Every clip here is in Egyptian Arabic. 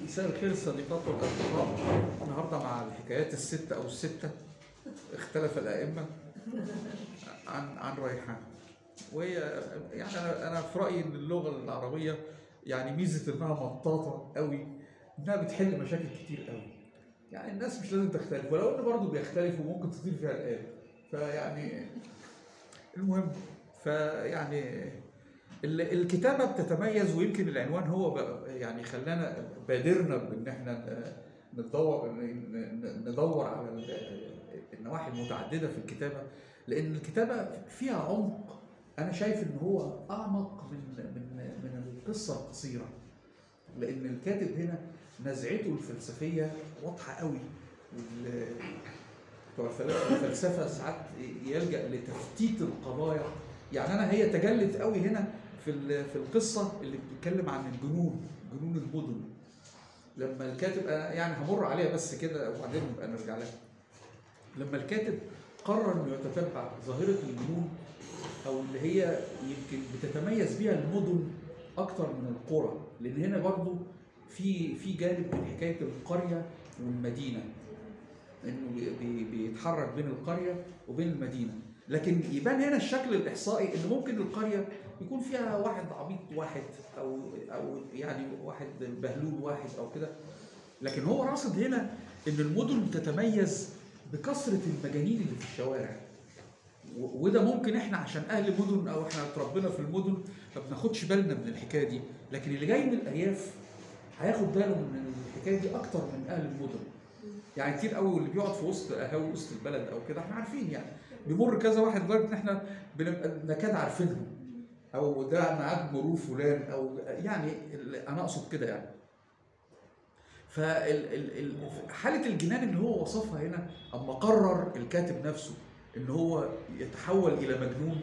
مساء الخير الصديقات والاصدقاء النهارده مع الحكايات الستة او الستة اختلف الائمة عن عن ريحان وهي يعني انا انا في رايي ان اللغه العربيه يعني ميزه انها مطاطه قوي انها بتحل مشاكل كتير قوي يعني الناس مش لازم تختلف ولو ان برضه بيختلفوا وممكن تطير فيها الآلة فيعني المهم فيعني ال- الكتابة بتتميز ويمكن العنوان هو بقى- يعني خلانا بادرنا بان احنا ن- ندور ن- ندور على ال- النواحي المتعددة في الكتابة لان الكتابة فيها عمق انا شايف ان هو اعمق من من من القصة القصيرة لان الكاتب هنا نزعته الفلسفية واضحة قوي وال- بتوع الفل- الفلسفة ساعات يلجأ لتفتيت القضايا يعني انا هي تجلت قوي هنا في ال- في القصه اللي بتتكلم عن الجنون جنون المدن لما الكاتب أنا يعني همر عليها بس كده وبعدين نبقى نرجع لها لما الكاتب قرر انه يتتبع ظاهره الجنون او اللي هي يمكن بتتميز بيها المدن اكتر من القرى لان هنا برضو في في جانب من حكايه القريه والمدينه انه بي- بي- بيتحرك بين القريه وبين المدينه لكن يبان هنا الشكل الاحصائي ان ممكن القريه يكون فيها واحد عبيط واحد او او يعني واحد بهلول واحد او كده لكن هو راصد هنا ان المدن تتميز بكثره المجانين اللي في الشوارع و- وده ممكن احنا عشان اهل مدن او احنا اتربينا في المدن ما بناخدش بالنا من الحكايه دي لكن اللي جاي من الارياف هياخد باله من الحكايه دي اكتر من اهل المدن يعني كتير قوي اللي بيقعد في وسط قهاوي وسط البلد او كده احنا عارفين يعني بيمر كذا واحد لدرجه ان احنا بنبقى نكاد عارفينهم او ده ميعاد مرور فلان او يعني ال- انا اقصد كده يعني فحالة الجنان اللي هو وصفها هنا اما قرر الكاتب نفسه ان هو يتحول الى مجنون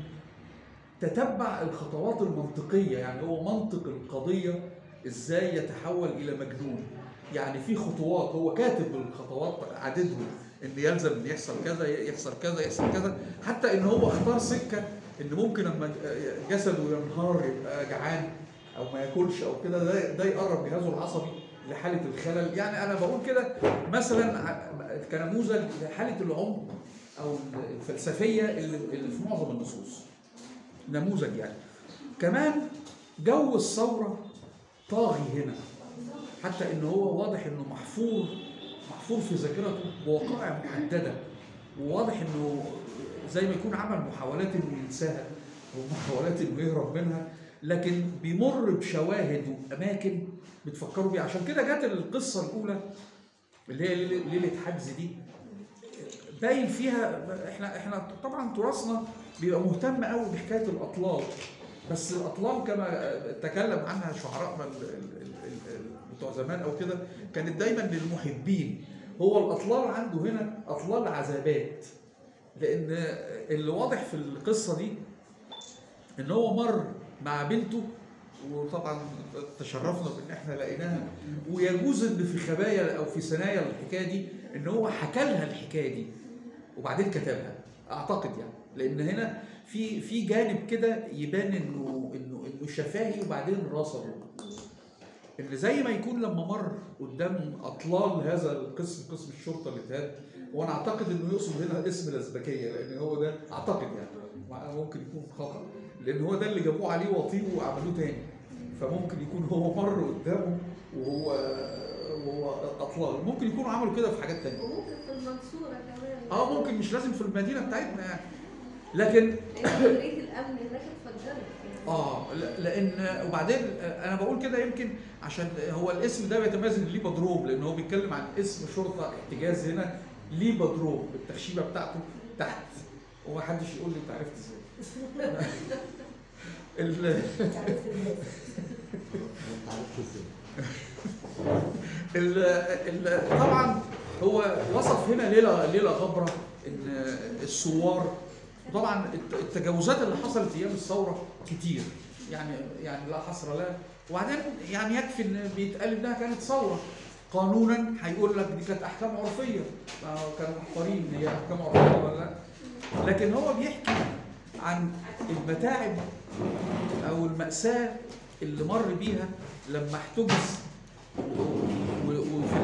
تتبع الخطوات المنطقية يعني هو منطق القضية ازاي يتحول الى مجنون يعني في خطوات هو كاتب الخطوات عددهم ان يلزم ان يحصل كذا يحصل كذا يحصل كذا حتى ان هو اختار سكه ان ممكن لما جسده ينهار يبقى جعان او ما ياكلش او كده ده ده يقرب جهازه العصبي لحاله الخلل يعني انا بقول كده مثلا ع- كنموذج لحاله العمق او الفلسفيه اللي اللي في معظم النصوص نموذج يعني كمان جو الثوره طاغي هنا حتى ان هو واضح انه محفور محفور في ذاكرته بوقائع محدده وواضح انه زي ما يكون عمل محاولات انه ينساها ومحاولات انه يهرب منها لكن بيمر بشواهد واماكن بتفكروا بيها عشان كده جت القصه الاولى اللي هي ليله ليلة حجز دي باين فيها احنا احنا طبعا تراثنا بيبقى مهتم قوي بحكايه الاطلال بس الاطلال كما تكلم عنها شعراءنا ال- ال- ال- ال- بتوع زمان او كده كانت دايما للمحبين هو الاطلال عنده هنا اطلال عذابات لان اللي واضح في القصه دي ان هو مر مع بنته وطبعا تشرفنا بان احنا لقيناها ويجوز ان في خبايا او في ثنايا الحكايه دي ان هو حكى لها الحكايه دي وبعدين كتبها اعتقد يعني لان هنا في في جانب كده يبان انه انه انه شفاهي وبعدين رصده ان زي ما يكون لما مر قدام اطلال هذا القسم قسم الشرطه اللي اتهاد وانا اعتقد انه يقصد هنا اسم الازبكيه لان هو ده اعتقد يعني ممكن يكون خطا لان هو ده اللي جابوه عليه وطيء وعملوه تاني فممكن يكون هو مر قدامه وهو وهو اطلال ممكن يكونوا عملوا كده في حاجات تانية وممكن في المنصورة كمان اه ممكن مش لازم في المدينه بتاعتنا يعني لكن لأن مديرية الأمن هناك اتفجرت يعني اه ل- لان وبعدين انا بقول كده يمكن عشان هو الاسم ده بيتميز ان ليه مضروب لان هو بيتكلم عن اسم شرطه احتجاز هنا ليه مضروب التخشيبه بتاعته تحت ومحدش يقول لي انت عرفت ازاي ال- ال ال طبعا هو وصف هنا ليله ليله غبره ان الثوار وطبعا الت- التجاوزات اللي حصلت ايام الثوره كتير يعني يعني لا حصر لها وبعدين يعني يكفي ان بيتقال انها كانت ثوره قانونا هيقول لك دي كانت احكام عرفيه ما هو كانوا محتارين هي احكام عرفيه ولا لا لكن هو بيحكي عن المتاعب او الماساه اللي مر بيها لما احتجز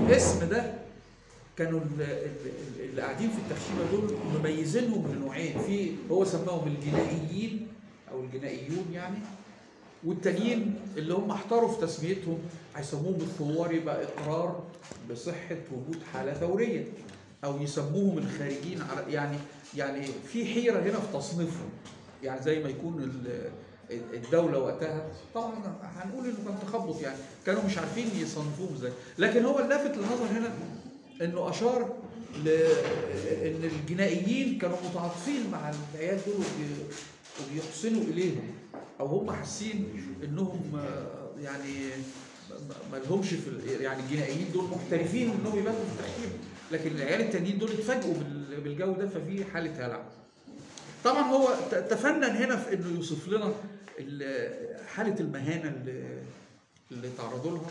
الاسم ده كانوا ال- ال- ال- اللي قاعدين في التخشيبه دول مميزينهم لنوعين في هو سماهم الجنائيين او الجنائيون يعني والتانيين اللي هم احتاروا في تسميتهم هيسموهم الثوار يبقى اقرار بصحه وجود حاله ثوريه او يسموهم الخارجين على يعني يعني في حيره هنا في تصنيفهم يعني زي ما يكون ال- الدوله وقتها طبعا هنقول انه كان تخبط يعني كانوا مش عارفين يصنفوهم ازاي لكن هو اللافت للنظر هنا انه اشار ل ان الجنائيين كانوا متعاطفين مع العيال دول وبي- وبيحسنوا اليهم او هم حاسين انهم آه، يعني ما- ما لهمش في ال- يعني الجنائيين دول محترفين انهم يباتوا في التخييم لكن العيال التانيين دول اتفاجئوا بال- بالجو ده ففي حاله هلع طبعا هو ت- تفنن هنا في انه يوصف لنا ال- حاله المهانه اللي اللي تعرضوا لها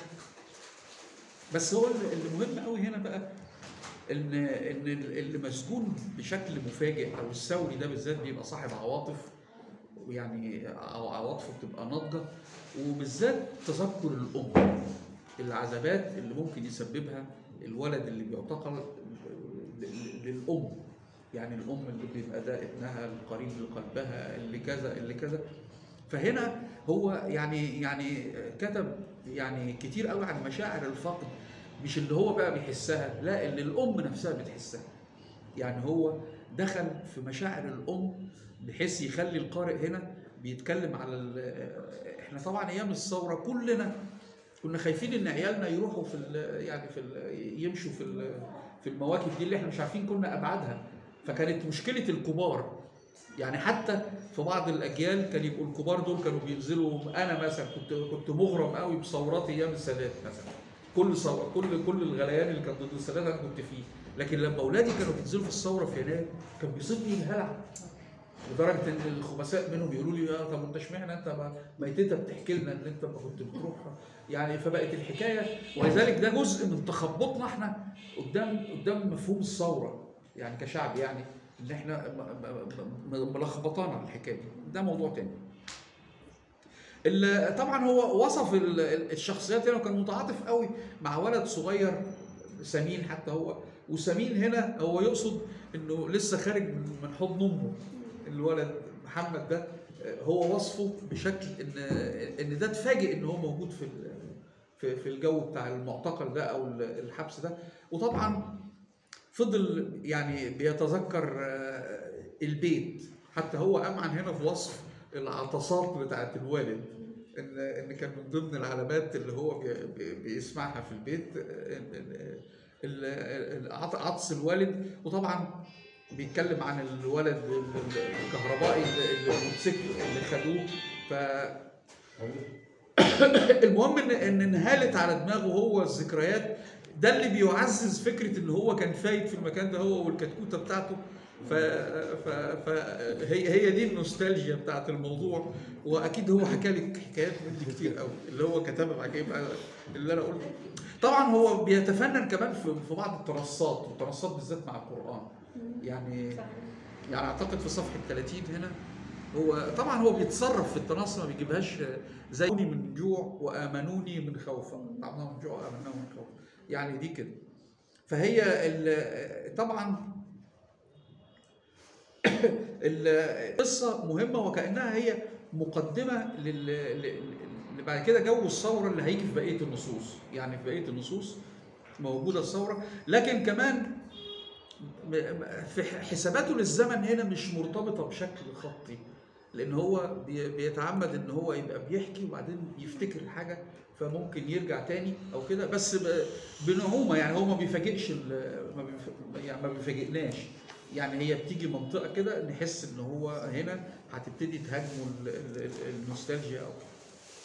بس هو اللي اللي مهم قوي هنا بقى ان ان اللي مسجون بشكل مفاجئ او الثوري ده بالذات بيبقى صاحب عواطف ويعني او عواطفه بتبقى ناضجه وبالذات تذكر الام العذابات اللي ممكن يسببها الولد اللي بيعتقل ل- ل- للام يعني الام اللي بيبقى ده ابنها القريب لقلبها اللي كذا اللي كذا فهنا هو يعني يعني كتب يعني كتير قوي عن مشاعر الفقد مش اللي هو بقى بيحسها لا اللي الام نفسها بتحسها يعني هو دخل في مشاعر الام بحيث يخلي القارئ هنا بيتكلم على ال- احنا طبعا ايام الثوره كلنا كنا خايفين ان عيالنا يروحوا في ال- يعني في ال- يمشوا في ال- في المواكب دي اللي احنا مش عارفين كنا ابعادها فكانت مشكله الكبار يعني حتى في بعض الاجيال كان يبقوا الكبار دول كانوا بينزلوا انا مثلا كنت كنت مغرم قوي بثورات ايام السادات مثلا كل ثوره كل كل الغليان اللي كان ضد السادات انا كنت فيه لكن لما اولادي كانوا بينزلوا في الثوره في يناير كان بيصيبني الهلع لدرجه ان الخبثاء منهم يقولوا لي يا طب انت اشمعنى انت ما ما انت بتحكي لنا ان انت ما كنت بتروح يعني فبقت الحكايه ولذلك ده جزء من تخبطنا احنا قدام قدام مفهوم الثوره يعني كشعب يعني ان احنا م- م- م- ملخبطانا الحكايه دي ده موضوع تاني ال- طبعا هو وصف ال- ال- الشخصيات هنا وكان متعاطف قوي مع ولد صغير سمين حتى هو وسمين هنا هو يقصد انه لسه خارج من من حضن امه الولد محمد ده هو وصفه بشكل ان ان ده اتفاجئ ان هو موجود في ال- في في الجو بتاع المعتقل ده او الحبس ده وطبعا فضل يعني بيتذكر آه، البيت حتى هو امعن هنا في وصف العطسات بتاعت الوالد ان ان كان من ضمن العلامات اللي هو بي بي بيسمعها في البيت آه، ال- ال- ال- عط- عطس الوالد وطبعا بيتكلم عن الولد ال- ال- الكهربائي اللي- الموتوسيكل اللي خدوه ف المهم ان ان انهالت على دماغه هو الذكريات ده اللي بيعزز فكره ان هو كان فايت في المكان ده هو والكتكوته بتاعته ف... ف... ف... هي هي دي النوستالجيا بتاعت الموضوع واكيد هو حكى لك حكايات من دي كتير قوي اللي هو كتبها بعد كده يبقى اللي انا قلته طبعا هو بيتفنن كمان في في بعض الترصات والترصات بالذات مع القران يعني صحيح. يعني اعتقد في صفحه 30 هنا هو طبعا هو بيتصرف في التنص ما بيجيبهاش زي من جوع وامنوني من خوف طعمناهم من جوع وامناهم من خوف يعني دي كده فهي ال- طبعا القصه مهمه وكانها هي مقدمه لل لل- اللي بعد كده جو الثوره اللي هيجي في بقيه النصوص يعني في بقيه النصوص موجوده الثوره لكن كمان م- م- في حساباته للزمن هنا مش مرتبطه بشكل خطي لان هو بي- بيتعمد ان هو يبقى بيحكي وبعدين يفتكر حاجه فممكن يرجع تاني او كده بس ب- بنعومه يعني هو ما بيفاجئش ال- ما بيف- يعني ما بيفاجئناش يعني هي بتيجي منطقه كده نحس ان هو هنا هتبتدي تهاجمه ال- ال- ال- النوستالجيا او كده.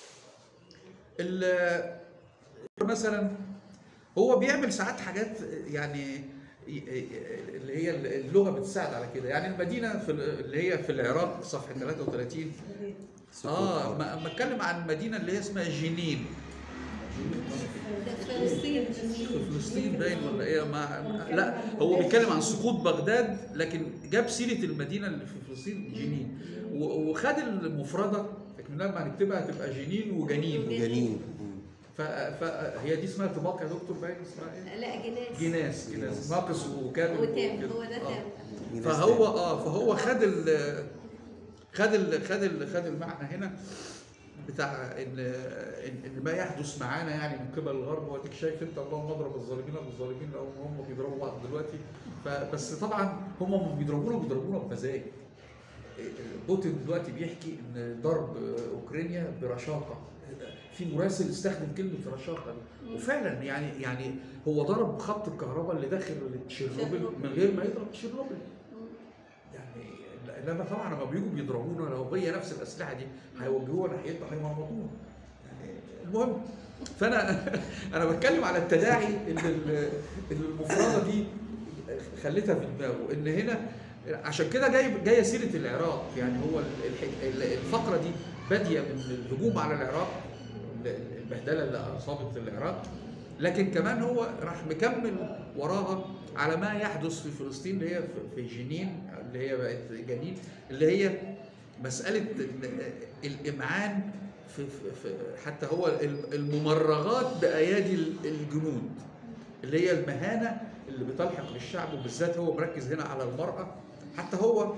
ال- مثلا هو بيعمل ساعات حاجات يعني اللي هي اللغه بتساعد على كده يعني المدينه في ال- اللي هي في العراق صفحه 33 اه ما ما اتكلم عن المدينه اللي هي اسمها جنين ده في فلسطين في فلسطين باين ولا ايه ما ما- لا هو بيتكلم عن سقوط بغداد لكن جاب سيره المدينه اللي في فلسطين جنين و- وخد المفرده لكن لما هنكتبها هتبقى جنين وجنين جنين مم. فهي دي اسمها طباق يا دكتور باين اسمها ايه؟ لا جناس جناس جناس ناقص وكامل وتام وكده. هو ده آه. تام فهو اه فهو خد ال خد ال خد ال خد المعنى هنا بتاع ان ان إن ما يحدث معانا يعني من قبل الغرب واديك شايف انت اللهم اضرب الظالمين بالظالمين لو هم بيضربوا بعض دلوقتي فبس طبعا هم لما بيضربونا بيضربونا بمزاج بوتين دلوقتي بيحكي ان ضرب اوكرانيا برشاقه في مراسل استخدم كلمه رشاقه دي وفعلا يعني يعني هو ضرب خط الكهرباء اللي داخل تشيرنوبل من غير ما يضرب تشيرنوبل يعني انما طبعا لما بيجوا بيضربونا لو هي نفس الاسلحه دي هيوجهوها ناحيتنا هيمرمطونا يعني المهم فانا انا بتكلم على التداعي اللي ال- اللي المفرده دي خلتها في دماغه ان هنا عشان كده جاي جايه سيره العراق يعني هو الح- الفقره دي باديه من الهجوم على العراق البهدله اللي اصابت العراق لكن كمان هو راح مكمل وراها على ما يحدث في فلسطين اللي هي في- في جنين اللي هي بقت جنين اللي هي مساله ال- الامعان في, في, في حتى هو ال- الممرغات بايادي ال- الجنود اللي هي المهانه اللي بتلحق بالشعب وبالذات هو مركز هنا على المراه حتى هو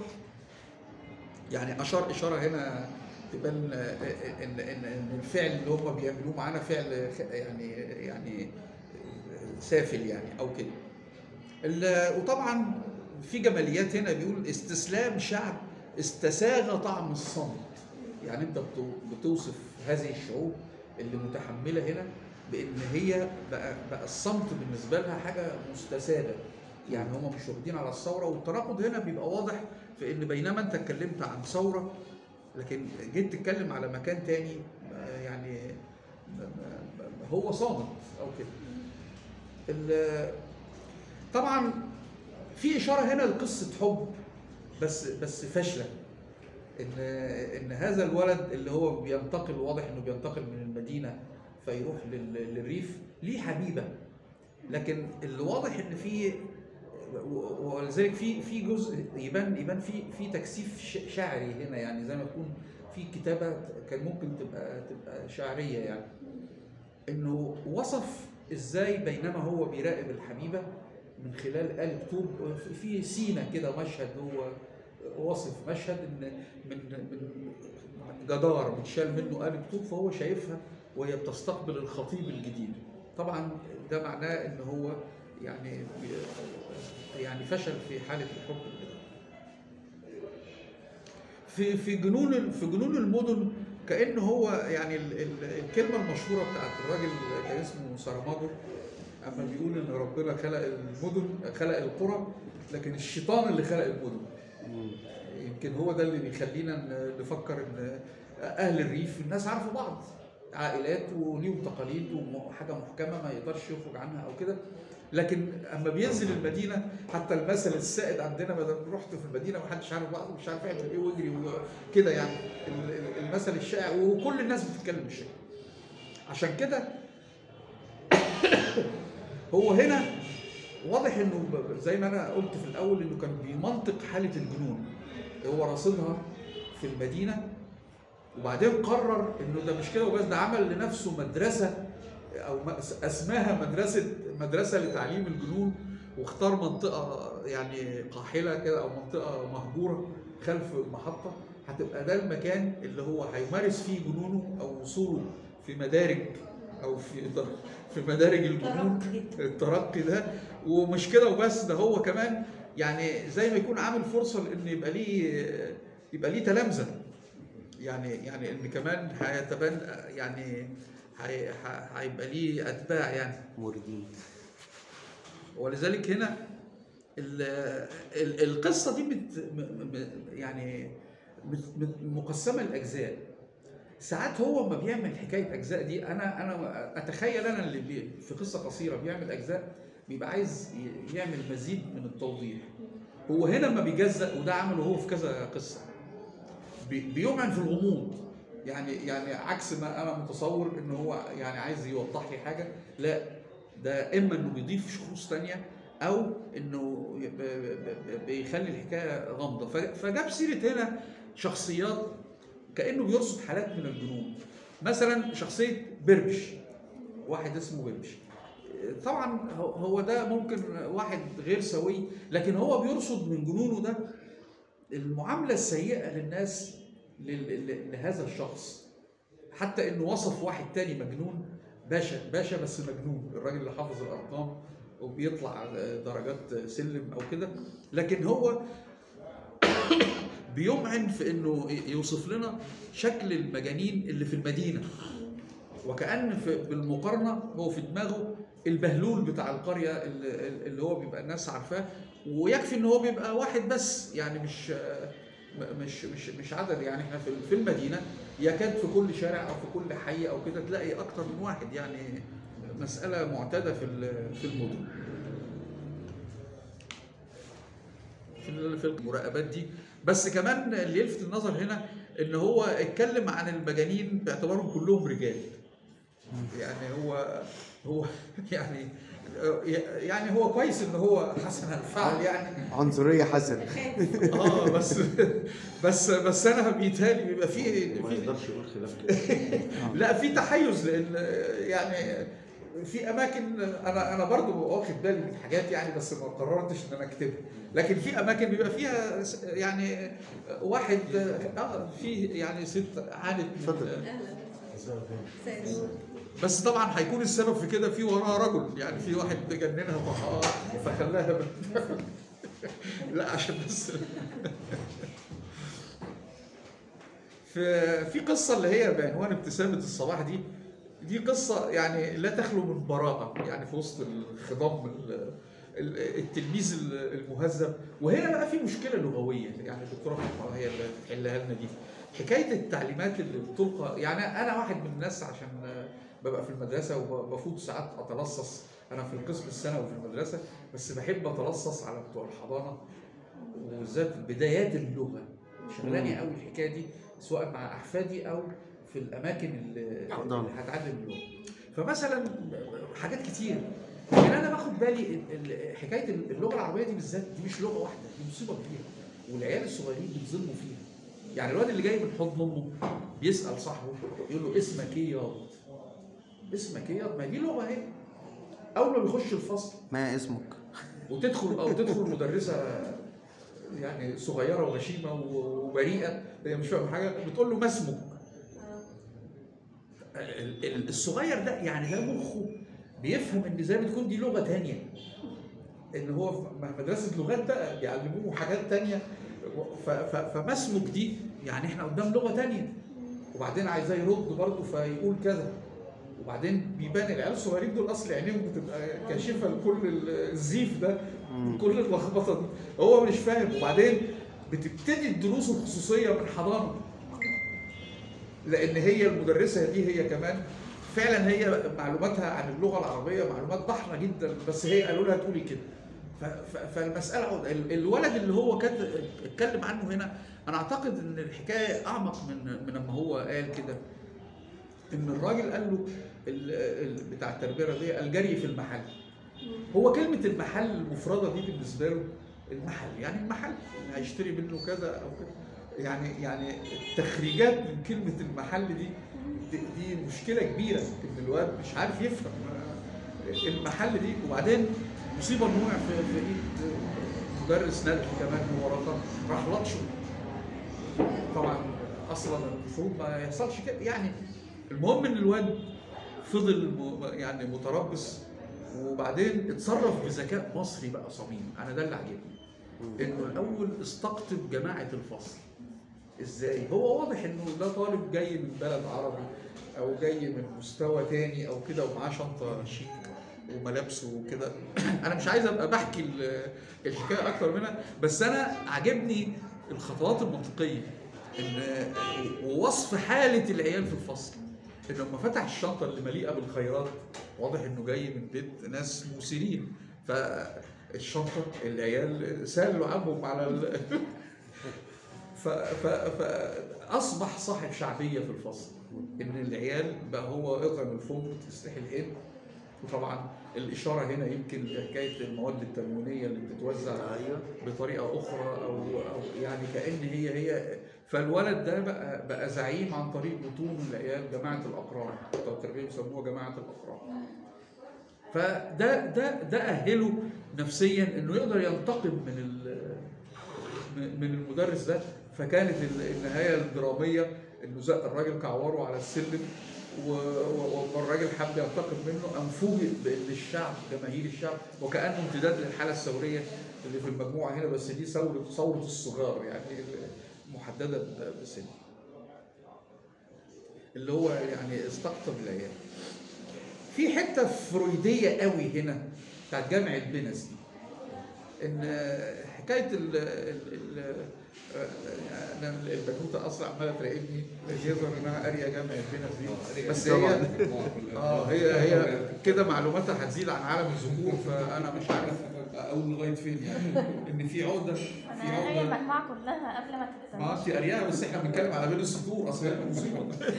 يعني اشار اشاره هنا تبان ان ان ان الفعل اللي هم بيعملوه معانا فعل خ- يعني يعني سافل يعني او كده. ال- وطبعا في جماليات هنا بيقول استسلام شعب استساغ طعم الصمت. يعني انت بتو- بتوصف هذه الشعوب اللي متحمله هنا بان هي بقى بقى الصمت بالنسبه لها حاجه مستساغه. يعني هم مش واخدين على الثوره والتناقض هنا بيبقى واضح في ان بينما انت اتكلمت عن ثوره لكن جيت تتكلم على مكان تاني آه، يعني م- م- هو صامت او كده ال- طبعا في اشاره هنا لقصه حب بس بس فاشله ان ان هذا الولد اللي هو بينتقل واضح انه بينتقل من المدينه فيروح لل- للريف ليه حبيبه لكن اللي واضح ان في و- ولذلك في في جزء يبان يبان في في تكثيف ش- شعري هنا يعني زي ما تكون في كتابه كان ممكن تبقى تبقى شعريه يعني انه وصف ازاي بينما هو بيراقب الحبيبه من خلال قالب طوب في سينا كده مشهد هو وصف مشهد ان من من جدار بتشال منه قالب طوب فهو شايفها وهي بتستقبل الخطيب الجديد طبعا ده معناه ان هو يعني بي- يعني فشل في حاله الحب في في جنون ال- في جنون المدن كان هو يعني ال- ال- الكلمه المشهوره بتاعت الراجل كان اسمه ساراماجو اما بيقول ان ربنا خلق المدن خلق القرى لكن الشيطان اللي خلق المدن يمكن هو ده اللي بيخلينا ن- نفكر ان اهل الريف الناس عارفه بعض عائلات وليهم تقاليد وحاجه محكمه ما يقدرش يخرج عنها او كده لكن اما بينزل المدينه حتى المثل السائد عندنا ما دام رحت في المدينه ومحدش عارف بعض ومش عارف يعمل ايه ويجري وكده يعني ال- ال- المثل الشائع وكل الناس بتتكلم بالشكل عشان كده هو هنا واضح انه ب- زي ما انا قلت في الاول انه كان بيمنطق حاله الجنون هو راصدها في المدينه وبعدين قرر انه ده مش كده وبس ده عمل لنفسه مدرسه او م- اسماها مدرسه مدرسه لتعليم الجنون واختار منطقه يعني قاحله كده او منطقه مهجوره خلف المحطه هتبقى ده المكان اللي هو هيمارس فيه جنونه او وصوله في مدارج او في في مدارج الجنون ترقي. الترقي ده ومش كده وبس ده هو كمان يعني زي ما يكون عامل فرصه لان يبقى ليه يبقى ليه تلامذه يعني يعني ان كمان هيتبان يعني هي- ه- هيبقى ليه اتباع يعني موردين ولذلك هنا ال- ال- القصه دي بت م- م- يعني مت- مت- مقسمه لاجزاء ساعات هو ما بيعمل حكايه اجزاء دي انا انا اتخيل انا اللي بي في قصه قصيره بيعمل اجزاء بيبقى عايز ي- يعمل مزيد من التوضيح هو هنا ما بيجزأ وده عمله هو في كذا قصه بي- بيمعن في الغموض يعني يعني عكس ما انا متصور ان هو يعني عايز يوضح لي حاجه لا ده اما انه بيضيف شخوص تانية او انه ب- ب- ب- بيخلي الحكايه غامضه ف- فجاب سيره هنا شخصيات كانه بيرصد حالات من الجنون مثلا شخصيه بربش واحد اسمه بيمشي طبعا هو- هو ده ممكن واحد غير سوي لكن هو بيرصد من جنونه ده المعامله السيئه للناس لل- ل- لهذا الشخص حتى انه وصف واحد تاني مجنون باشا باشا بس مجنون الراجل اللي حافظ الارقام وبيطلع درجات سلم او كده لكن هو بيمعن في انه يوصف لنا شكل المجانين اللي في المدينه وكأن في بالمقارنة هو في دماغه البهلول بتاع القرية اللي, اللي هو بيبقى الناس عارفاه ويكفي ان هو بيبقى واحد بس يعني مش م- مش مش مش عدد يعني احنا في في المدينة يكاد في كل شارع او في كل حي او كده تلاقي اكتر من واحد يعني مسألة معتادة في ال- في المدن. في ال- في المراقبات دي بس كمان اللي يلفت النظر هنا ان هو اتكلم عن المجانين باعتبارهم كلهم رجال يعني هو هو يعني يعني هو كويس ان هو حسن الفعل يعني عنصريه حسنه اه بس بس بس انا بيتهيألي بيبقى في ما في يقدرش يقول خلاف كده لا في تحيز لان يعني في اماكن انا انا برضو واخد بالي من حاجات يعني بس ما قررتش ان انا اكتبها لكن في اماكن بيبقى فيها س- يعني واحد اه في يعني ست عانت من- اتفضل. اهلا سيد بس طبعا هيكون السبب في كده في وراها رجل يعني في واحد جننها طهقها فخلاها بت- لا عشان بس في في قصه اللي هي بعنوان ابتسامه الصباح دي دي قصه يعني لا تخلو من براءه يعني في وسط الخضم ال- ال- التلميذ ال- المهذب وهنا بقى في مشكله لغويه يعني الدكتوره فاطمه هي اللي تحلها لنا دي حكايه التعليمات اللي بتلقى يعني انا واحد من الناس عشان ببقى في المدرسه وبفوت ساعات اتلصص انا في القسم الثانوي في المدرسه بس بحب اتلصص على بتوع الحضانه وبالذات بدايات اللغه شغلاني قوي الحكايه دي سواء مع احفادي او في الاماكن اللي, حضانة. اللي هتعلم اللغه فمثلا حاجات كتير لكن انا باخد بالي ال- ال- حكايه اللغه العربيه دي بالذات دي مش لغه واحده دي مصيبه كبيره والعيال الصغيرين بيتظلموا فيها يعني الواد اللي جاي من حضن امه بيسال صاحبه يقول له اسمك ايه ياض اسمك ايه ياض ما دي لغه اهي اول ما بيخش الفصل ما اسمك وتدخل او تدخل مدرسه يعني صغيره وغشيمه وبريئه هي مش فاهمه حاجه بتقول له ما اسمك ال- ال- الصغير ده يعني ده مخه بيفهم ان زي ما تكون دي لغه تانية ان هو في مدرسه لغات بقى بيعلموه حاجات تانية ف- ف- فما اسمك دي يعني احنا قدام لغه تانية وبعدين عايزاه يرد برضه فيقول كذا وبعدين بيبان العيال الصغيرين دول اصل عينيهم بتبقى كاشفه لكل الزيف ده كل اللخبطه دي هو مش فاهم وبعدين بتبتدي الدروس الخصوصيه من حضانه لان هي المدرسه دي هي كمان فعلا هي معلوماتها عن اللغه العربيه معلومات ضخمه جدا بس هي قالوا لها تقولي كده ف- ف- فالمساله عود- ال- الولد اللي هو كان اتكلم عنه هنا انا اعتقد ان الحكايه اعمق من من لما هو قال كده ان الراجل قال له ال- ال- بتاع التربيه الرياضيه الجري في المحل هو كلمه المحل المفرده دي بالنسبه له المحل يعني المحل اللي هيشتري منه كذا او كده يعني يعني التخريجات من كلمه المحل دي دي, دي مشكله كبيره ان الواد مش عارف يفهم المحل دي وبعدين مصيبه ان وقع في في ايد مدرس نادي كمان هو رقم راح لطشه طبعا اصلا المفروض ما يحصلش كده يعني المهم ان الواد فضل م- يعني متربص وبعدين اتصرف بذكاء مصري بقى صميم انا ده اللي عجبني انه الاول استقطب جماعه الفصل ازاي هو واضح انه ده طالب جاي من بلد عربي او جاي من مستوى تاني او كده ومعاه شنطه شيك وملابسه وكده انا مش عايز ابقى بحكي ال- الحكايه اكتر منها بس انا عجبني الخطوات المنطقيه ان ووصف حاله العيال في الفصل ان لما فتح الشنطه اللي مليئه بالخيرات واضح انه جاي من بيت ناس مثيرين فالشنطه العيال سالوا لعبهم على ال... ف... ف... فاصبح صاحب شعبيه في الفصل ان العيال بقى هو اطعم الفم تسرح العين وطبعا الاشاره هنا يمكن لحكايه المواد التموينيه اللي بتتوزع ايوه بطريقه اخرى او او يعني كان هي هي فالولد ده بقى بقى زعيم عن طريق بطون العيال جماعه الاقران بتوع التربيه بيسموها جماعه الاقران فده ده ده اهله نفسيا انه يقدر ينتقم من ال- من المدرس ده فكانت ال- النهايه الدراميه انه زق الراجل كعوره على السلم و- و- والراجل حب ينتقم منه قام فوجئ بان الشعب جماهير الشعب وكانه امتداد للحاله الثوريه اللي في المجموعه هنا بس دي ثوره ثوره الصغار يعني محدده بسن اللي هو يعني استقطب العيال في حته فرويديه قوي هنا بتاعت جامع البنس دي ان حكايه ال ال ال انا البنوته اصلا عماله تراقبني يظهر انها قاريه جامع البنس دي بس هي اه هي هي كده معلوماتها هتزيد عن عالم الذكور فانا مش عارف اقول لغايه فين يعني ان في عقده في انا قاريه عقده المجموعه كلها قبل ما ما تتسمى انت قاريها بس احنا بنتكلم على بين السطور اصل هي مصيبه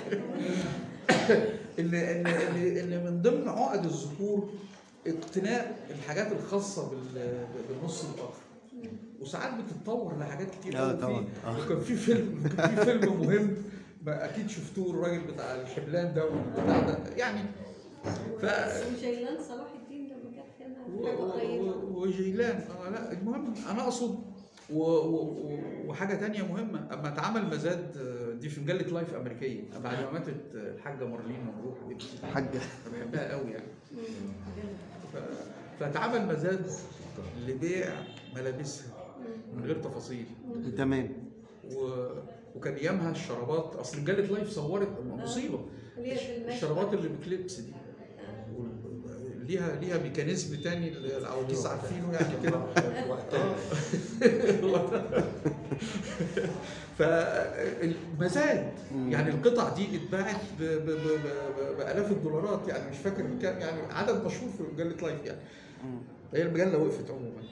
ان ان ان ان من ضمن عقد الذكور اقتناء الحاجات الخاصه بال- بالنص الاخر وساعات بتتطور لحاجات كتير آه قوي طبعاً. في آه. وكان في فيلم كان في فيلم مهم ما اكيد شفتوه الراجل بتاع الحبلان ده والبتاع ده يعني ف وجيلان صلاح الدين لما كانت هنا و- حاجه و- قريبه و- وجيلان اه لا المهم انا اقصد و- و- و- وحاجه تانية مهمه اما اتعمل مزاد آه، دي في مجله لايف امريكيه بعد ما ماتت آه، الحاجه مارلين مبروك حبيبتي حاجة انا بحبها قوي يعني ف- فاتعمل مزاد لبيع ملابسها من غير تفاصيل تمام و... وكان ايامها الشرابات اصل مجله لايف صورت مصيبه اللي هي في المشهد. الشرابات اللي بكليبس دي وال- ليها ليها ميكانيزم تاني العواجيز عارفينه يعني كده فالمزاد يعني القطع دي اتباعت ب- ب- ب- ب- بالاف الدولارات يعني مش فاكر كام يعني عدد مشهور في مجله لايف يعني هي المجله وقفت عموما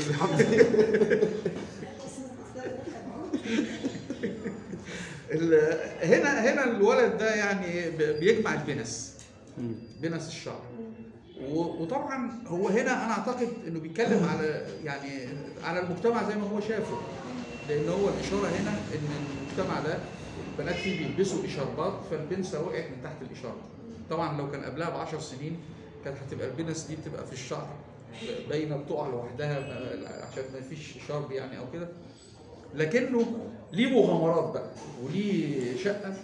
ال- هنا هنا الولد ده يعني ب- بيجمع البنس مم. بنس الشعر و- وطبعا هو هنا انا اعتقد انه بيتكلم على يعني على المجتمع زي ما هو شافه لان هو الاشاره هنا ان المجتمع ده البنات فيه بيلبسوا اشاربات فالبنسه وقعت من تحت الاشاره طبعا لو كان قبلها ب 10 سنين كانت هتبقى البنس دي بتبقى في الشعر باينه بتقع لوحدها ما- عشان ما فيش شرب يعني او كده لكنه ليه مغامرات بقى وليه شقه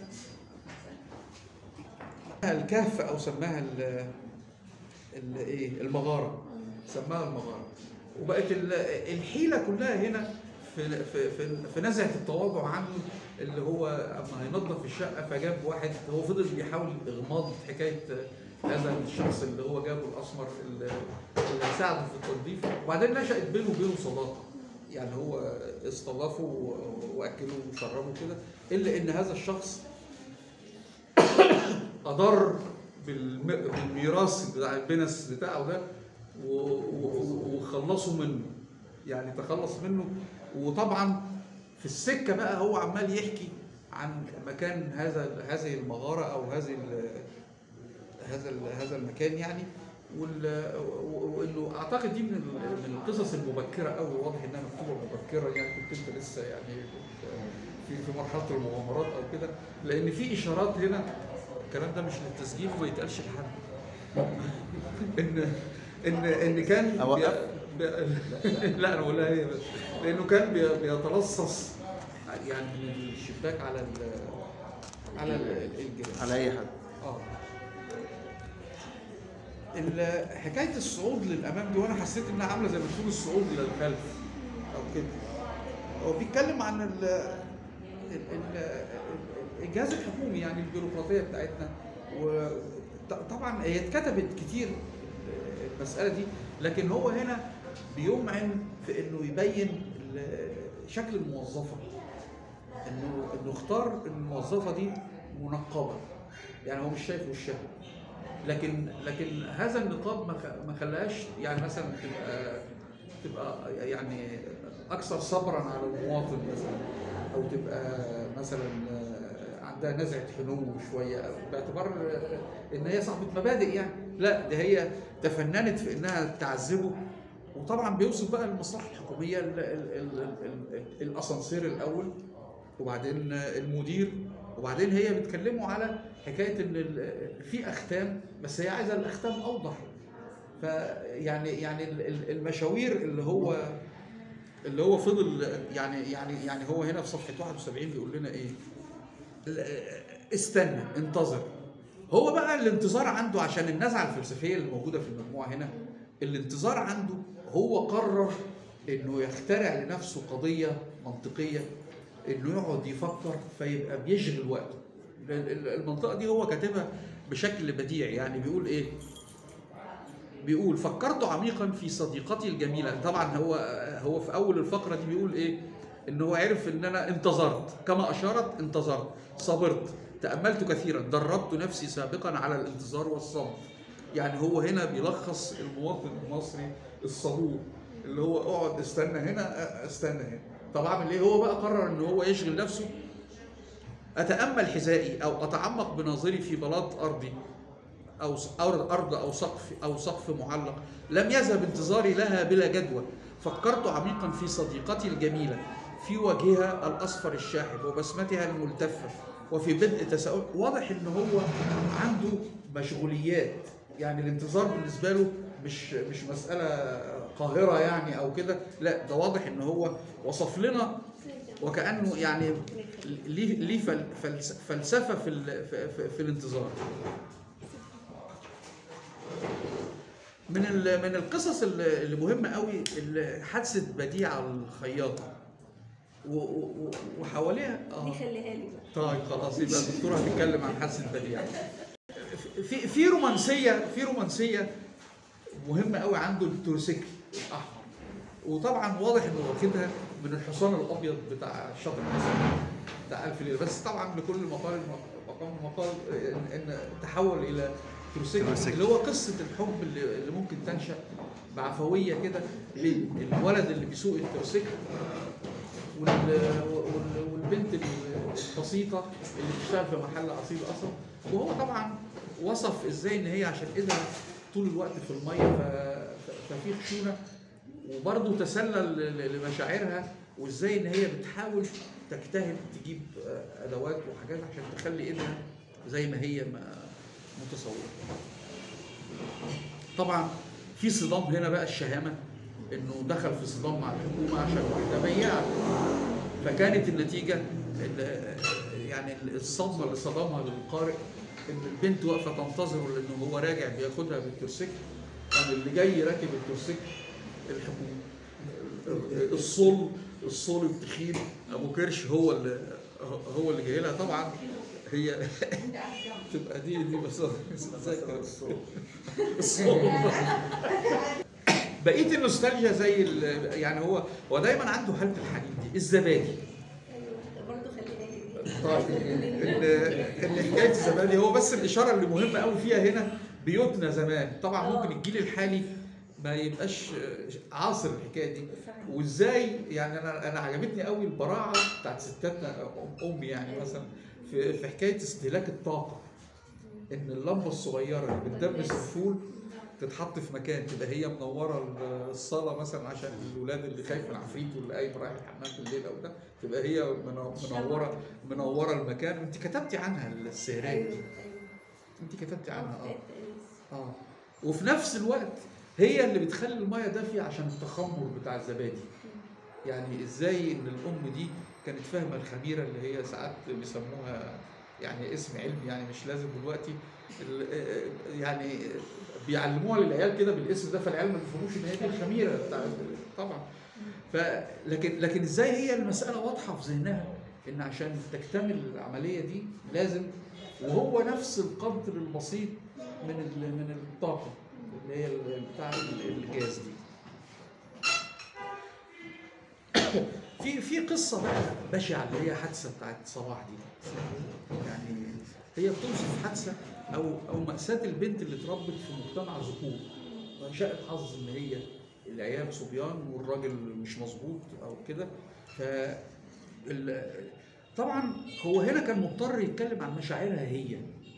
الكهف او سماها ال ال- ايه المغاره سماها المغاره وبقت ال- الحيله كلها هنا في في في, في نزعه التواضع عنه اللي هو اما هينظف الشقه فجاب واحد هو فضل بيحاول اغماض حكايه هذا الشخص اللي هو جابه الاسمر اللي اللي ساعده في التنظيف وبعدين نشات بينه وبينه صداقه يعني هو استضافه و- واكله وشربه كده الا ان هذا الشخص اضر بالم- بالميراث بتاع البنس بتاعه ده و- و- وخلصوا منه يعني تخلص منه وطبعا في السكه بقى هو عمال يحكي عن مكان هذا هذه المغاره او هذه ال- هذا ال- هذا المكان يعني وال- و- وانه اعتقد دي من ال- من القصص المبكره قوي واضح انها مكتوبه مبكره يعني كنت انت لسه يعني في في مرحله المغامرات او كده لان في اشارات هنا الكلام ده مش للتسجيل وما يتقالش لحد ان ان ان كان بي- أوقف؟ بي- لا انا بقولها هي بس لانه كان بي- بيتلصص يعني من الشباك على ال على ال- الجيران على اي حد اه ال- حكايه الصعود للامام دي وانا حسيت انها عامله زي ما تكون الصعود للخلف او كده هو بيتكلم عن ال ال- ال- الجهاز الحكومي يعني البيروقراطيه بتاعتنا وطبعا هي اتكتبت كتير المساله دي لكن هو هنا بيمعن في انه يبين ال- شكل الموظفه انه انه اختار الموظفه دي منقبه يعني هو مش شايف وشها لكن لكن هذا النقاب ما خ- ما خلاهاش يعني مثلا تبقى تبقى يعني اكثر صبرا على المواطن مثلا او تبقى مثلا عندها نزعه حنو شويه باعتبار ان هي صاحبه مبادئ يعني لا ده هي تفننت في انها تعذبه وطبعا بيوصف بقى المصلحه الحكوميه ال ال ال ال ال الاسانسير الاول وبعدين المدير وبعدين هي بتكلموا على حكايه ان ال- في اختام بس هي عايزه الاختام اوضح فيعني يعني ال- ال- المشاوير اللي هو اللي هو فضل يعني يعني يعني هو هنا في صفحه 71 بيقول لنا ايه؟ ال- استنى انتظر هو بقى الانتظار عنده عشان النزعه الفلسفيه اللي موجوده في المجموعه هنا الانتظار عنده هو قرر انه يخترع لنفسه قضيه منطقيه انه يقعد يفكر فيبقى بيشغل وقته ال- ال- المنطقه دي هو كاتبها بشكل بديع يعني بيقول ايه بيقول فكرت عميقا في صديقتي الجميله طبعا هو هو في اول الفقره دي بيقول ايه ان هو عرف ان انا انتظرت كما اشارت انتظرت صبرت تاملت كثيرا دربت نفسي سابقا على الانتظار والصبر يعني هو هنا بيلخص المواطن المصري الصبور اللي هو اقعد استنى هنا استنى هنا طب اعمل ايه هو بقى قرر ان هو يشغل نفسه اتامل حذائي او اتعمق بناظري في بلاط ارضي او أرض ارض او سقف او سقف معلق لم يذهب انتظاري لها بلا جدوى فكرت عميقا في صديقتي الجميله في وجهها الاصفر الشاحب وبسمتها الملتفه وفي بدء تساؤل واضح ان هو عنده مشغوليات يعني الانتظار بالنسبه له مش مش مساله قاهره يعني او كده لا ده واضح ان هو وصف لنا وكانه يعني ليه ليه فل- فلس- فلسفه في ال- في, في, في الانتظار من ال- من القصص اللي اللي مهمه قوي اللي حادثه بديعه الخياطه و- و- وحواليها دي اه خليها لي بقى طيب خلاص يبقى الدكتوره هتتكلم عن حادثه بديعه في في رومانسيه في رومانسيه مهمه قوي عنده التورسيكل الاحمر وطبعا واضح انه واخدها من الحصان الابيض بتاع الشاطئ مثلا بتاع الف ليله بس طبعا لكل مقال مقام مقال ان, إن تحول الى تورسيكل تورسيكل. اللي هو قصه الحب اللي, اللي ممكن تنشا بعفويه كده بين الولد اللي بيسوق التورسيكل وال- وال- والبنت البسيطه اللي بتشتغل في محل عصير قصب وهو طبعا وصف ازاي ان هي عشان ايدها طول الوقت في الميه ف- ف- ففي خشونه وبرضه تسلل ل- لمشاعرها وازاي ان هي بتحاول تجتهد تجيب آه، ادوات وحاجات عشان تخلي ايدها زي ما هي ما- متصوره. طبعا في صدام هنا بقى الشهامه انه دخل في صدام مع الحكومه عشان واحده بياعه فكانت النتيجه ال- يعني الصدمه اللي صدمها للقارئ ان البنت واقفه تنتظره لانه هو راجع بياخدها بالتورسيكل قام اللي جاي راكب التورسيكل الحكومه الصول الصول التخين ابو كرش هو اللي هو اللي جاي لها طبعا هي تبقى دي دي بس ذاكر الصول الصول بقيه النوستالجيا زي ال- يعني هو هو دايما عنده حاله الحنين دي الزبادي ايوه برضه خليها لي دي طيب ال- ال- حكايه الزبادي هو بس الاشاره اللي مهمه قوي فيها هنا بيوتنا زمان طبعا ممكن الجيل الحالي ما يبقاش عاصر الحكايه دي صحيح. وازاي يعني انا انا عجبتني قوي البراعه بتاعت ستاتنا أم- امي يعني مثلا في في حكايه استهلاك الطاقه ان اللمبه الصغيره اللي بتدمس الفول تتحط في مكان تبقى هي منوره الصاله مثلا عشان الولاد اللي خايف من عفريت واللي قايم رايح الحمام بالليل او ده تبقى هي منو- منوره منوره المكان انت كتبتي عنها السهريه ايوه دي ايوه انت كتبتي عنها اه بتاعت أنس. اه وفي نفس الوقت هي اللي بتخلي الميه دافيه عشان التخمر بتاع الزبادي يعني ازاي ان الام دي كانت فاهمه الخميره اللي هي ساعات بيسموها يعني اسم علمي يعني مش لازم دلوقتي ال- يعني بيعلموها للعيال كده بالاسم ده فالعيال ما بيفهموش ان هي دي الخميره بتاع طبعا ف لكن لكن ازاي هي المساله واضحه في ذهنها ان عشان تكتمل العمليه دي لازم وهو نفس القدر البسيط من ال- من الطاقه اللي هي ال- بتاع ال- الجاز دي في في قصه بقى بشعه اللي هي حادثه بتاعت صباح دي يعني هي بتوصف حادثه او او ماساه البنت اللي اتربت في مجتمع ذكور شاء الحظ ان هي العيال صبيان والراجل مش مظبوط او كده ف ال- طبعا هو هنا كان مضطر يتكلم عن مشاعرها هي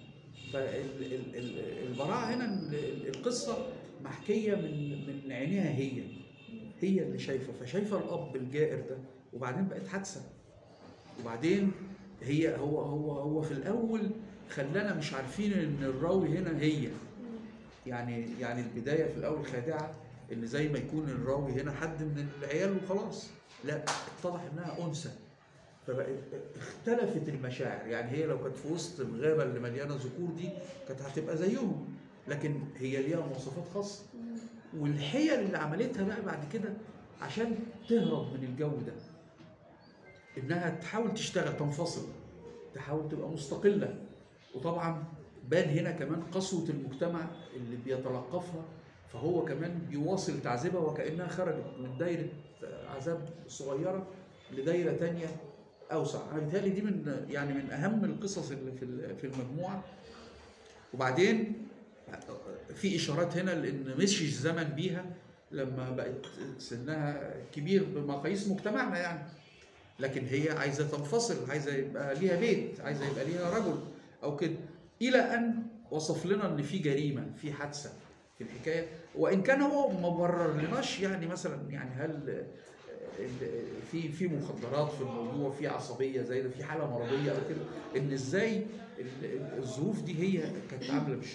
فالبراعه هنا ال- ال- القصه محكيه من من عينيها هي هي اللي شايفه فشايفه الاب الجائر ده وبعدين بقت حادثه وبعدين هي هو هو هو في الاول خلانا مش عارفين ان الراوي هنا هي يعني يعني البدايه في الاول خادعه ان زي ما يكون الراوي هنا حد من العيال وخلاص لا اتضح انها انثى فبقت اختلفت المشاعر يعني هي لو كانت في وسط الغابه اللي مليانه ذكور دي كانت هتبقى زيهم لكن هي ليها مواصفات خاصه والحيل اللي عملتها بقى بعد كده عشان تهرب من الجو ده انها تحاول تشتغل تنفصل تحاول تبقى مستقله وطبعا بان هنا كمان قسوه المجتمع اللي بيتلقفها فهو كمان بيواصل تعذيبها وكانها خرجت من دايره عذاب صغيره لدايره تانية اوسع انا بيتهيألي دي من يعني من اهم القصص اللي في في المجموعه وبعدين في اشارات هنا لان مشي الزمن بيها لما بقت سنها كبير بمقاييس مجتمعنا يعني لكن هي عايزه تنفصل عايزه يبقى ليها بيت عايزه يبقى ليها رجل او كده الى ان وصف لنا ان في جريمه في حادثه في الحكايه وان كان هو ما بررلناش يعني مثلا يعني هل في في مخدرات في الموضوع في عصبيه زي ده في حاله مرضيه او كده ان ازاي الظروف دي هي كانت عامله بالشكل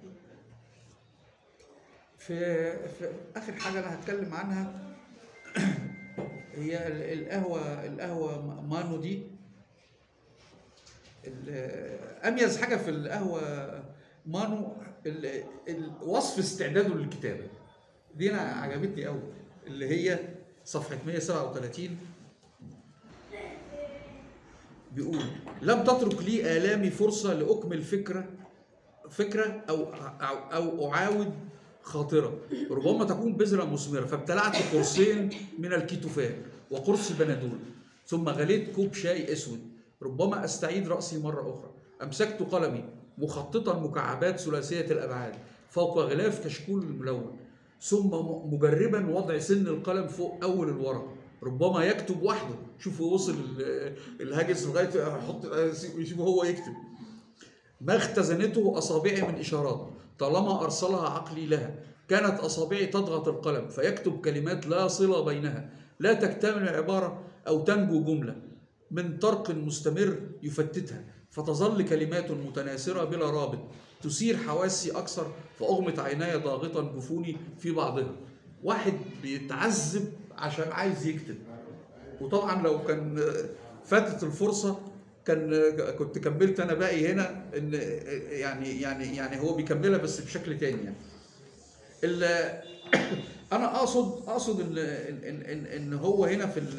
في, في اخر حاجه انا هتكلم عنها هي القهوه القهوه مانو دي اميز حاجه في القهوه مانو وصف استعداده للكتابه دي انا عجبتني قوي اللي هي صفحه 137 بيقول لم تترك لي آلامي فرصة لأكمل فكرة فكرة أو أو, أو أعاود خاطرة ربما تكون بذرة مثمرة فابتلعت قرصين من الكيتوفان وقرص بنادول ثم غليت كوب شاي أسود ربما أستعيد رأسي مرة أخرى أمسكت قلمي مخططا مكعبات ثلاثية الأبعاد فوق غلاف كشكول ملون ثم مجربا وضع سن القلم فوق أول الورق ربما يكتب وحده شوفوا وصل الهاجس لغايه احط يشوف هو يكتب ما اختزنته اصابعي من اشارات طالما ارسلها عقلي لها كانت اصابعي تضغط القلم فيكتب كلمات لا صله بينها لا تكتمل عباره او تنجو جمله من طرق مستمر يفتتها فتظل كلمات متناثره بلا رابط تثير حواسي اكثر فاغمت عيناي ضاغطا جفوني في بعضها واحد بيتعذب عشان عايز يكتب وطبعا لو كان فاتت الفرصه كان كنت كملت انا باقي هنا ان يعني يعني يعني هو بيكملها بس بشكل تاني يعني انا اقصد اقصد ان ان ان, إن هو هنا في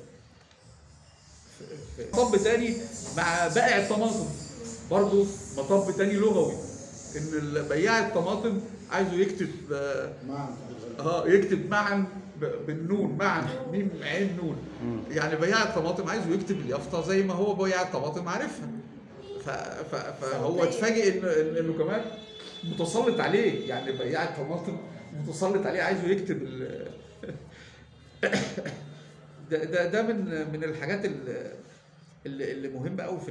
في مطب تاني مع بائع الطماطم برضه مطب تاني لغوي ان بياع الطماطم عايزه يكتب اه يكتب معا بالنون معا ميم عين نون يعني بياع الطماطم عايزه يكتب اليافطه زي ما هو بياع الطماطم عارفها فهو اتفاجئ إن انه كمان متسلط عليه يعني بياع الطماطم متسلط عليه عايزه يكتب ال ده ده ده من من الحاجات اللي اللي مهمه قوي في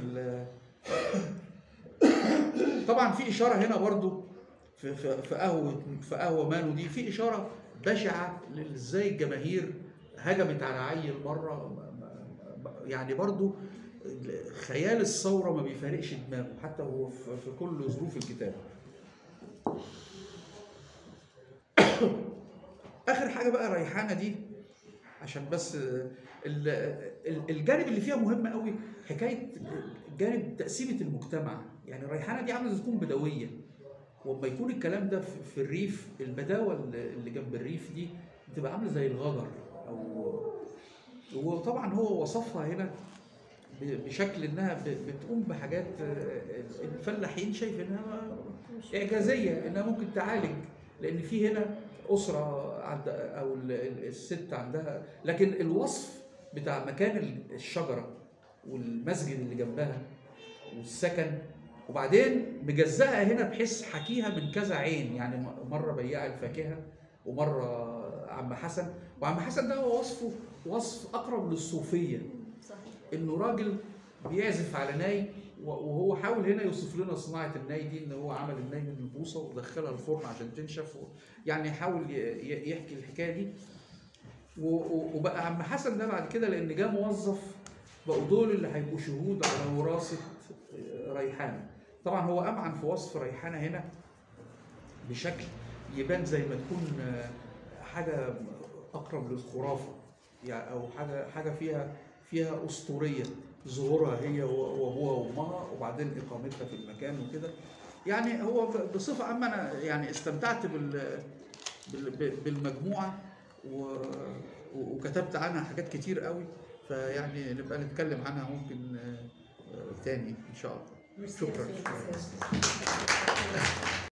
طبعا في اشاره هنا برضو في في في قهوه في قهوه مانو دي في اشاره بشعه ازاي الجماهير هجمت على عيل مره يعني برضو خيال الثوره ما بيفارقش دماغه حتى هو في كل ظروف الكتابه اخر حاجه بقى ريحانه دي عشان بس الجانب اللي فيها مهم قوي حكايه جانب تقسيمه المجتمع يعني الريحانه دي عامله زي تكون بدويه وما يكون الكلام ده في الريف البداوه اللي جنب الريف دي بتبقى عامله زي الغجر او وطبعا هو وصفها هنا بشكل انها بتقوم بحاجات الفلاحين شايف انها اعجازيه انها ممكن تعالج لان في هنا اسره عند او الست عندها لكن الوصف بتاع مكان الشجره والمسجد اللي جنبها والسكن وبعدين مجزأها هنا بحيث حكيها من كذا عين يعني مره بياع الفاكهه ومره عم حسن وعم حسن ده هو وصفه وصف اقرب للصوفيه صحيح انه راجل بيعزف على ناي وهو حاول هنا يوصف لنا صناعه الناي دي ان هو عمل الناي من البوصه ودخلها الفرن عشان تنشف يعني حاول يحكي الحكايه دي وبقى عم حسن ده بعد كده لان جه موظف بقوا دول اللي هيبقوا شهود على وراثه آه، ريحانه طبعا هو امعن في وصف ريحانه هنا بشكل يبان زي ما تكون آه، حاجه اقرب للخرافه يعني او حاجه حاجه فيها فيها اسطوريه ظهورها هي و- وابوها وامها وبعدين اقامتها في المكان وكده يعني هو ب- بصفه عامه انا يعني استمتعت بال بال- ب- بالمجموعه و... و- وكتبت عنها حاجات كتير قوي فيعني نبقى نتكلم عنها ممكن آه، آه، تاني ان شاء الله ميرسي يا شكراً. أستاذ.